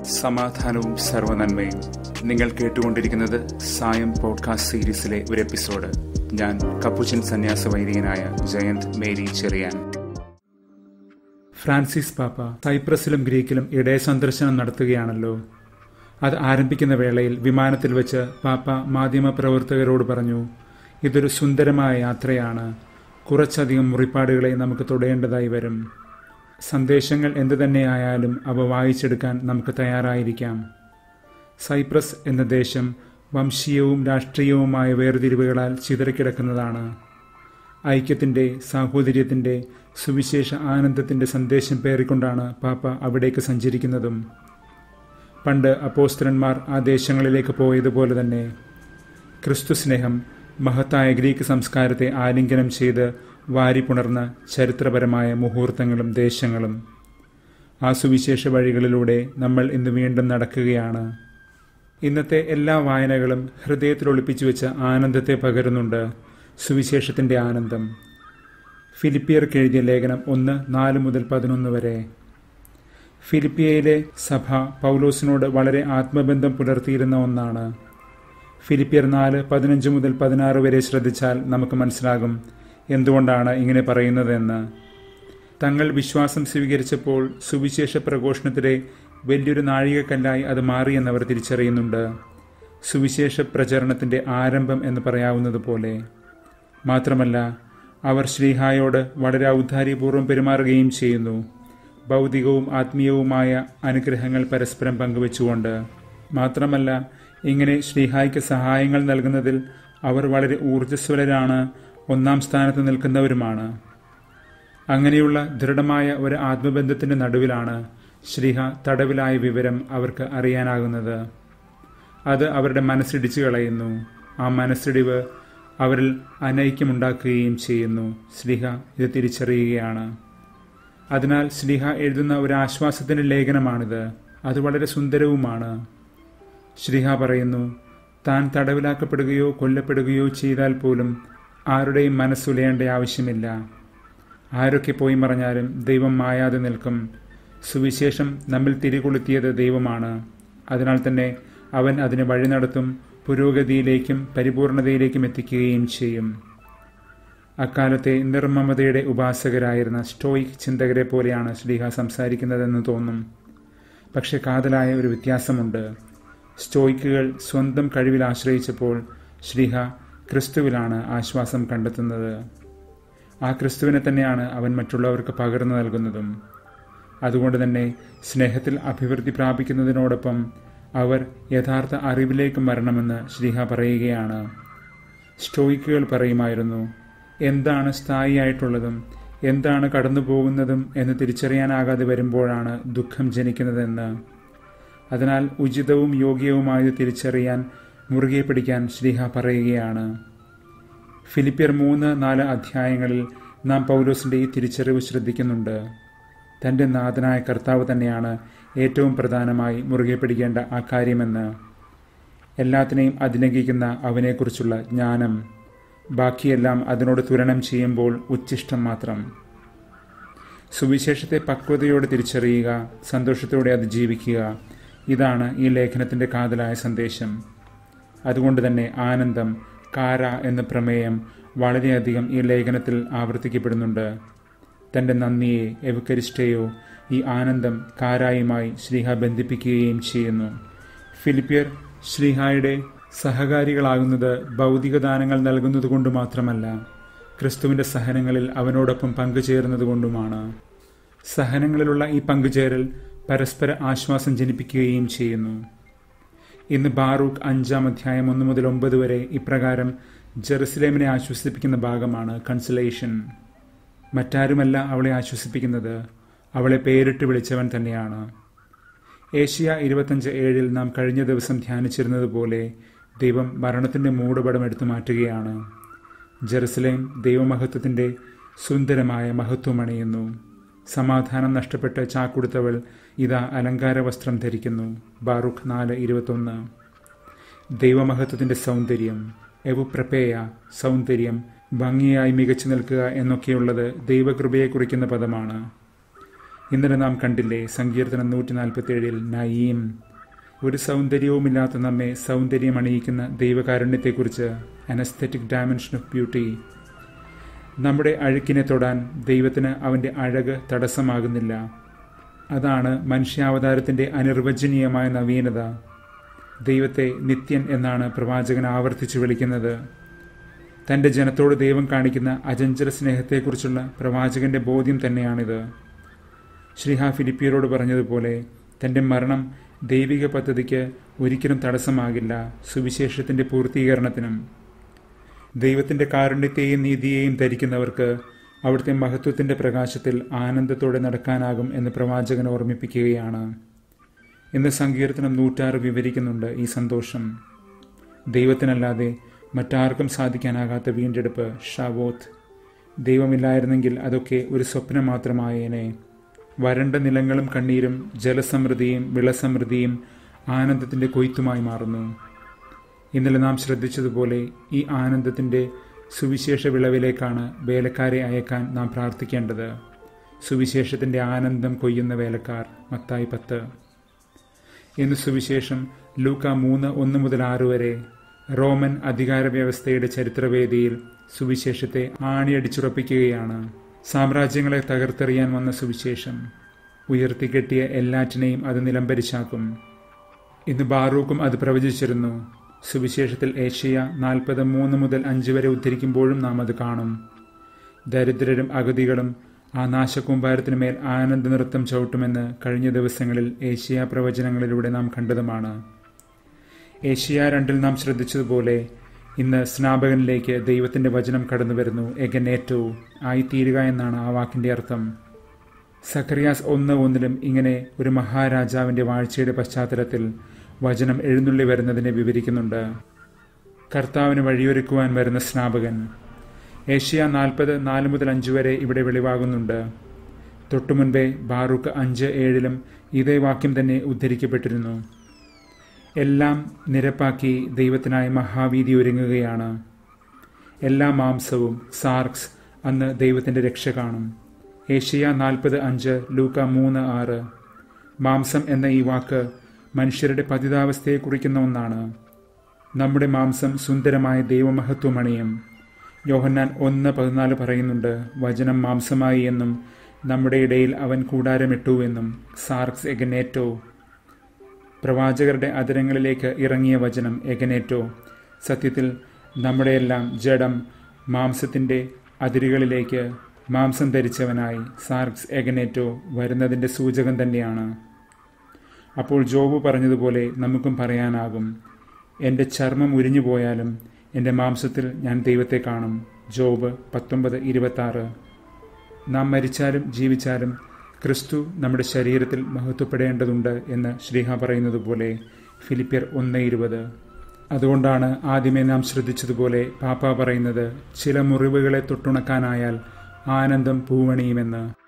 സമാധാനവും സർവനന്മയും നിങ്ങൾ കേട്ടുകൊണ്ടിരിക്കുന്നത് സായം പോഡ്കാസ്റ്റ് സീരീസിലെ ഒരു എപ്പിസോഡ് ഞാൻ കപ്പുച്ചൻ സന്യാസ വൈദികനായ ജയന്ത് മേരി ചെറിയാൻ ഫ്രാൻസിസ് പാപ്പ സൈപ്രസിലും ഗ്രീക്കിലും ഇടയ സന്ദർശനം നടത്തുകയാണല്ലോ അത് ആരംഭിക്കുന്ന വേളയിൽ വിമാനത്തിൽ വെച്ച് പാപ്പ മാധ്യമപ്രവർത്തകരോട് പറഞ്ഞു ഇതൊരു സുന്ദരമായ യാത്രയാണ് കുറച്ചധികം മുറിപ്പാടുകളെ നമുക്ക് തൊടേണ്ടതായി വരും സന്ദേശങ്ങൾ എന്തു തന്നെയായാലും അവ വായിച്ചെടുക്കാൻ നമുക്ക് തയ്യാറായിരിക്കാം സൈപ്രസ് എന്ന ദേശം വംശീയവും രാഷ്ട്രീയവുമായ വേർതിരിവുകളാൽ ചിതറിക്കിടക്കുന്നതാണ് ഐക്യത്തിൻ്റെ സാഹോദര്യത്തിൻ്റെ സുവിശേഷ ആനന്ദത്തിൻ്റെ സന്ദേശം പേറിക്കൊണ്ടാണ് പാപ്പ അവിടേക്ക് സഞ്ചരിക്കുന്നതും പണ്ട് അപ്പോസ്തരന്മാർ ആ ദേശങ്ങളിലേക്ക് പോയതുപോലെ തന്നെ ക്രിസ്തു സ്നേഹം മഹത്തായ ഗ്രീക്ക് സംസ്കാരത്തെ ആലിംഗനം ചെയ്ത് വാരിപ്പുണർന്ന ചരിത്രപരമായ മുഹൂർത്തങ്ങളും ദേശങ്ങളും ആ സുവിശേഷ വഴികളിലൂടെ നമ്മൾ ഇന്ന് വീണ്ടും നടക്കുകയാണ് ഇന്നത്തെ എല്ലാ വായനകളും ഹൃദയത്തിൽ ഒളിപ്പിച്ചു വെച്ച ആനന്ദത്തെ പകരുന്നുണ്ട് സുവിശേഷത്തിൻ്റെ ആനന്ദം ഫിലിപ്പിയർക്ക് എഴുതിയ ലേഖനം ഒന്ന് നാല് മുതൽ പതിനൊന്ന് വരെ ഫിലിപ്പിയയിലെ സഭ പൗലോസിനോട് വളരെ ആത്മബന്ധം പുലർത്തിയിരുന്ന ഒന്നാണ് ഫിലിപ്പിയർ നാല് പതിനഞ്ച് മുതൽ പതിനാറ് വരെ ശ്രദ്ധിച്ചാൽ നമുക്ക് മനസ്സിലാകും എന്തുകൊണ്ടാണ് ഇങ്ങനെ പറയുന്നതെന്ന് തങ്ങൾ വിശ്വാസം സ്വീകരിച്ചപ്പോൾ സുവിശേഷ പ്രഘോഷണത്തിലെ വലിയൊരു നാഴികക്കല്ലായി അത് മാറിയെന്നവർ തിരിച്ചറിയുന്നുണ്ട് സുവിശേഷ പ്രചരണത്തിൻ്റെ ആരംഭം എന്ന് പറയാവുന്നതുപോലെ മാത്രമല്ല അവർ ശ്രീഹായോട് വളരെ ഔദാര്യപൂർവ്വം പെരുമാറുകയും ചെയ്യുന്നു ഭൗതികവും ആത്മീയവുമായ അനുഗ്രഹങ്ങൾ പരസ്പരം പങ്കുവെച്ചുകൊണ്ട് മാത്രമല്ല ഇങ്ങനെ ശ്രീഹായ്ക്ക് സഹായങ്ങൾ നൽകുന്നതിൽ അവർ വളരെ ഊർജ്ജസ്വലരാണ് ഒന്നാം സ്ഥാനത്ത് നിൽക്കുന്നവരുമാണ് അങ്ങനെയുള്ള ദൃഢമായ ഒരു ആത്മബന്ധത്തിന്റെ നടുവിലാണ് ശ്രീഹ തടവിലായ വിവരം അവർക്ക് അറിയാനാകുന്നത് അത് അവരുടെ മനസ്സിടിച്ചു കളയുന്നു ആ മനസ്സിടിവ് അവരിൽ അനൈക്യമുണ്ടാക്കുകയും ചെയ്യുന്നു ശ്രീഹ ഇത് തിരിച്ചറിയുകയാണ് അതിനാൽ ശ്രീഹ എഴുതുന്ന ഒരു ആശ്വാസത്തിന്റെ ലേഖനമാണിത് അത് വളരെ സുന്ദരവുമാണ് ശ്രീഹ പറയുന്നു താൻ തടവിലാക്കപ്പെടുകയോ കൊല്ലപ്പെടുകയോ ചെയ്താൽ പോലും ആരുടെയും മനസ്സുലയേണ്ട ആവശ്യമില്ല ആരൊക്കെ പോയി മറഞ്ഞാലും ദൈവം മായാതെ നിൽക്കും സുവിശേഷം നമ്മിൽ തിരികൊളുത്തിയത് ദൈവമാണ് അതിനാൽ തന്നെ അവൻ അതിനെ വഴി നടത്തും പുരോഗതിയിലേക്കും പരിപൂർണതയിലേക്കും എത്തിക്കുകയും ചെയ്യും അക്കാലത്തെ നിർമ്മമതയുടെ ഉപാസകരായിരുന്ന സ്റ്റോയിക് ചിന്തകരെ പോലെയാണ് ശ്രീഹ സംസാരിക്കുന്നതെന്ന് തോന്നും പക്ഷെ കാതലായ ഒരു വ്യത്യാസമുണ്ട് സ്റ്റോയിക്കുകൾ സ്വന്തം കഴിവിൽ ആശ്രയിച്ചപ്പോൾ ശ്രീഹ ക്രിസ്തുവിലാണ് ആശ്വാസം കണ്ടെത്തുന്നത് ആ ക്രിസ്തുവിനെ തന്നെയാണ് അവൻ മറ്റുള്ളവർക്ക് പകർന്നു നൽകുന്നതും അതുകൊണ്ട് തന്നെ സ്നേഹത്തിൽ അഭിവൃദ്ധി പ്രാപിക്കുന്നതിനോടൊപ്പം അവർ യഥാർത്ഥ അറിവിലേക്ക് വരണമെന്ന് ശ്രീഹ പറയുകയാണ് സ്റ്റോയിക്കുകൾ പറയുമായിരുന്നു എന്താണ് സ്ഥായിയായിട്ടുള്ളതും എന്താണ് കടന്നു പോകുന്നതും എന്ന് തിരിച്ചറിയാനാകാതെ വരുമ്പോഴാണ് ദുഃഖം ജനിക്കുന്നതെന്ന് അതിനാൽ ഉചിതവും യോഗ്യവുമായത് തിരിച്ചറിയാൻ മുറുകെ പിടിക്കാൻ ശ്രീഹ പറയുകയാണ് ഫിലിപ്പിയർ മൂന്ന് നാല് അധ്യായങ്ങളിൽ നാം പൗലോസിൻ്റെ ഈ തിരിച്ചറിവ് ശ്രദ്ധിക്കുന്നുണ്ട് തൻ്റെ നാഥനായ കർത്താവ് തന്നെയാണ് ഏറ്റവും പ്രധാനമായി മുറുകെ പിടിക്കേണ്ട ആ കാര്യമെന്ന് എല്ലാത്തിനെയും അതിലംഘിക്കുന്ന അവനെക്കുറിച്ചുള്ള ജ്ഞാനം ബാക്കിയെല്ലാം അതിനോട് തുലനം ചെയ്യുമ്പോൾ ഉച്ഛിഷ്ടം മാത്രം സുവിശേഷത്തെ പക്വതയോടെ തിരിച്ചറിയുക സന്തോഷത്തോടെ അത് ജീവിക്കുക ഇതാണ് ഈ ലേഖനത്തിൻ്റെ കാതലായ സന്ദേശം അതുകൊണ്ട് തന്നെ ആനന്ദം കാര എന്ന പ്രമേയം വളരെയധികം ഈ ലേഖനത്തിൽ ആവർത്തിക്കപ്പെടുന്നുണ്ട് തൻ്റെ നന്ദിയെ എവക്കരിസ്റ്റയോ ഈ ആനന്ദം കാരായുമായി ശ്രീഹ ബന്ധിപ്പിക്കുകയും ചെയ്യുന്നു ഫിലിപ്പിയർ ശ്രീഹായുടെ സഹകാരികളാകുന്നത് ഭൗതിക ദാനങ്ങൾ നൽകുന്നത് കൊണ്ട് മാത്രമല്ല ക്രിസ്തുവിൻ്റെ സഹനങ്ങളിൽ അവനോടൊപ്പം പങ്കുചേർന്നതുകൊണ്ടുമാണ് സഹനങ്ങളിലുള്ള ഈ പങ്കുചേരൽ പരസ്പര ആശ്വാസം ജനിപ്പിക്കുകയും ചെയ്യുന്നു ഇന്ന് ബാറൂഖ് അഞ്ചാം അധ്യായം ഒന്ന് മുതൽ ഒമ്പത് വരെ ഇപ്രകാരം ജെറുസലേമിനെ ആശ്വസിപ്പിക്കുന്ന ഭാഗമാണ് കൺസലേഷൻ മറ്റാരുമല്ല അവളെ ആശ്വസിപ്പിക്കുന്നത് അവളെ പേരിട്ട് വിളിച്ചവൻ തന്നെയാണ് ഏഷ്യ ഇരുപത്തഞ്ച് ഏഴിൽ നാം കഴിഞ്ഞ ദിവസം ധ്യാനിച്ചിരുന്നത് പോലെ ദൈവം മരണത്തിൻ്റെ മൂടുപടം എടുത്തു മാറ്റുകയാണ് ജെറുസലേം ദൈവമഹത്വത്തിൻ്റെ സുന്ദരമായ മഹത്വമണിയുന്നു സമാധാനം നഷ്ടപ്പെട്ട് ചാക്കുടുത്തവൾ ഇതാ അലങ്കാര വസ്ത്രം ധരിക്കുന്നു ബാറുഖ് നാല് ഇരുപത്തൊന്ന് ദൈവമഹത്വത്തിൻ്റെ സൗന്ദര്യം എവുപ്രപേയ സൗന്ദര്യം ഭംഗിയായി മികച്ചു നിൽക്കുക എന്നൊക്കെയുള്ളത് ദൈവകൃപയെ കുറിക്കുന്ന പദമാണ് ഇന്നലെ നാം കണ്ടില്ലേ സങ്കീർത്തനം നൂറ്റി നാൽപ്പത്തി ഏഴിൽ നയീം ഒരു സൗന്ദര്യവുമില്ലാത്ത നമ്മെ സൗന്ദര്യമണിയിക്കുന്ന ദൈവകാരുണ്യത്തെക്കുറിച്ച് അനസ്തറ്റിക് ഡയമെൻഷൻ ഓഫ് ബ്യൂട്ടി നമ്മുടെ അഴുക്കിനെ തൊടാൻ ദൈവത്തിന് അവൻ്റെ അഴക് തടസ്സമാകുന്നില്ല അതാണ് മനുഷ്യാവതാരത്തിൻ്റെ അനിർവചനീയമായ നവീനത ദൈവത്തെ നിത്യൻ എന്നാണ് പ്രവാചകൻ ആവർത്തിച്ചു വിളിക്കുന്നത് തൻ്റെ ജനത്തോട് ദൈവം കാണിക്കുന്ന അജഞ്ചല സ്നേഹത്തെക്കുറിച്ചുള്ള പ്രവാചകന്റെ ബോധ്യം തന്നെയാണിത് ശ്രീഹ ഫിലിപ്പിയരോട് പറഞ്ഞതുപോലെ തൻ്റെ മരണം ദൈവിക പദ്ധതിക്ക് ഒരിക്കലും തടസ്സമാകില്ല സുവിശേഷത്തിൻ്റെ പൂർത്തീകരണത്തിനും ദൈവത്തിൻ്റെ കാരുണ്യത്തെയും നീതിയെയും ധരിക്കുന്നവർക്ക് അവിടുത്തെ മഹത്വത്തിൻ്റെ പ്രകാശത്തിൽ ആനന്ദത്തോടെ നടക്കാനാകും എന്ന് പ്രവാചകൻ ഓർമ്മിപ്പിക്കുകയാണ് ഇന്ന് സങ്കീർത്തനം നൂറ്റാറ് വിവരിക്കുന്നുണ്ട് ഈ സന്തോഷം ദൈവത്തിനല്ലാതെ മറ്റാർക്കും സാധിക്കാനാകാത്ത വീണ്ടെടുപ്പ് ഷാവോത്ത് ദൈവമില്ലായിരുന്നെങ്കിൽ അതൊക്കെ ഒരു സ്വപ്നം മാത്രമായേനെ വരണ്ട നിലങ്ങളും കണ്ണീരും ജലസമൃദ്ധിയും വിളസമൃദ്ധിയും ആനന്ദത്തിൻ്റെ കൊയ്ത്തുമായി മാറുന്നു ഇന്നലെ നാം ശ്രദ്ധിച്ചതുപോലെ ഈ ആനന്ദത്തിൻ്റെ സുവിശേഷ വിളവിലേക്കാണ് വേലക്കാരെ അയക്കാൻ നാം പ്രാർത്ഥിക്കേണ്ടത് സുവിശേഷത്തിൻ്റെ ആനന്ദം കൊയ്യുന്ന വേലക്കാർ മത്തായി പത്ത് ഇന്ന് സുവിശേഷം ലൂക്ക മൂന്ന് ഒന്ന് മുതൽ ആറ് വരെ റോമൻ അധികാര വ്യവസ്ഥയുടെ ചരിത്രവേദിയിൽ സുവിശേഷത്തെ ആണിയടിച്ചുറപ്പിക്കുകയാണ് സാമ്രാജ്യങ്ങളെ തകർത്തെറിയാൻ വന്ന സുവിശേഷം ഉയർത്തിക്കെട്ടിയ എല്ലാറ്റിനെയും അത് നിലംപരിച്ചാക്കും ഇന്ന് ബാറൂക്കും അത് പ്രവചിച്ചിരുന്നു സുവിശേഷത്തിൽ ഏഷ്യ നാൽപ്പത് മൂന്ന് മുതൽ അഞ്ച് വരെ ഉദ്ധരിക്കുമ്പോഴും നാം അത് കാണും ദരിദ്രരും അഗതികളും ആ നാശകൂമ്പാരത്തിനു മേൽ ആനന്ദ നൃത്തം ചവിട്ടുമെന്ന് കഴിഞ്ഞ ദിവസങ്ങളിൽ ഏഷ്യ പ്രവചനങ്ങളിലൂടെ നാം കണ്ടതുമാണ് ഏഷ്യ രണ്ടിൽ നാം ശ്രദ്ധിച്ചതുപോലെ ഇന്ന് സ്നാപകനിലേക്ക് ദൈവത്തിന്റെ വചനം കടന്നു വരുന്നു എഗനേറ്റോ ആയിത്തീരുക എന്നാണ് ആ വാക്കിന്റെ അർത്ഥം സക്കറിയാസ് ഒന്ന് ഒന്നിലും ഇങ്ങനെ ഒരു മഹാരാജാവിന്റെ വാഴ്ചയുടെ പശ്ചാത്തലത്തിൽ വചനം എഴുന്നള്ളി വരുന്നതിനെ വിവരിക്കുന്നുണ്ട് കർത്താവിന് വഴിയൊരുക്കുവാൻ വരുന്ന സ്നാപകൻ ഏഷ്യ നാൽപ്പത് നാല് മുതൽ അഞ്ച് വരെ ഇവിടെ വെളിവാകുന്നുണ്ട് തൊട്ടുമുൻപേ ബാറൂക്ക് അഞ്ച് ഏഴിലും ഇതേ വാക്യം തന്നെ ഉദ്ധരിക്കപ്പെട്ടിരുന്നു എല്ലാം നിരപ്പാക്കി ദൈവത്തിനായി മഹാവീതി ഒരുങ്ങുകയാണ് എല്ലാ മാംസവും സാർക്സ് അന്ന് ദൈവത്തിൻ്റെ രക്ഷ കാണും ഏഷ്യ നാൽപ്പത് അഞ്ച് ലൂക്ക മൂന്ന് ആറ് മാംസം എന്ന ഈ വാക്ക് മനുഷ്യരുടെ പതിതാവസ്ഥയെ കുറിക്കുന്ന ഒന്നാണ് നമ്മുടെ മാംസം സുന്ദരമായ ദൈവമഹത്വമണിയും യോഹന്നാൻ ഒന്ന് പതിനാല് പറയുന്നുണ്ട് വചനം മാംസമായി എന്നും നമ്മുടെ ഇടയിൽ അവൻ കൂടാരമിട്ടു എന്നും സാർക്സ് എഗനേറ്റോ പ്രവാചകരുടെ അതരങ്ങളിലേക്ക് ഇറങ്ങിയ വചനം എഗനേറ്റോ സത്യത്തിൽ നമ്മുടെയെല്ലാം ജഡം മാംസത്തിൻ്റെ അതിരുകളിലേക്ക് മാംസം ധരിച്ചവനായി സാർക്സ് എഗനേറ്റോ വരുന്നതിൻ്റെ സൂചകം തന്നെയാണ് അപ്പോൾ ജോബ് പറഞ്ഞതുപോലെ നമുക്കും പറയാനാകും എൻ്റെ ചർമ്മം ഉരിഞ്ഞു പോയാലും എൻ്റെ മാംസത്തിൽ ഞാൻ ദൈവത്തെ കാണും ജോബ് പത്തൊമ്പത് ഇരുപത്താറ് നാം മരിച്ചാലും ജീവിച്ചാലും ക്രിസ്തു നമ്മുടെ ശരീരത്തിൽ മഹത്വപ്പെടേണ്ടതുണ്ട് എന്ന് ശ്രീഹ പറയുന്നത് പോലെ ഫിലിപ്പിയർ ഒന്ന് ഇരുപത് അതുകൊണ്ടാണ് ആദ്യമേ നാം ശ്രദ്ധിച്ചതുപോലെ പാപ്പ പറയുന്നത് ചില മുറിവുകളെ തൊട്ടുണക്കാനായാൽ ആനന്ദം പൂവണിയുമെന്ന്